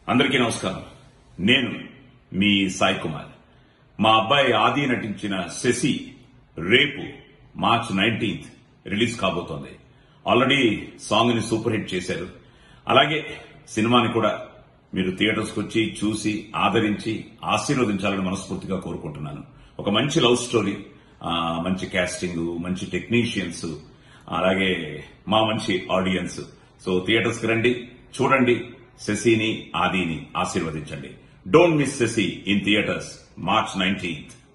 అందరికీ నమస్కారం నేను మీ సాయి కుమార్ మా అబ్బాయి ఆది నటించిన శశి రేపు మార్చ్ నైన్టీన్త్ రిలీజ్ కాబోతోంది ఆల్రెడీ సాంగ్ ని సూపర్ హిట్ చేశారు అలాగే సినిమాని కూడా మీరు థియేటర్స్ కి వచ్చి చూసి ఆదరించి ఆశీర్వదించాలని మనస్ఫూర్తిగా కోరుకుంటున్నాను ఒక మంచి లవ్ స్టోరీ ఆ, మంచి కాస్టింగ్ మంచి టెక్నీషియన్స్ అలాగే మా మంచి ఆడియన్స్ సో థియేటర్స్ కి రండి చూడండి శశిని ఆదిని ఆశీర్వదించండి don't miss Sashi in theatres March nineteenth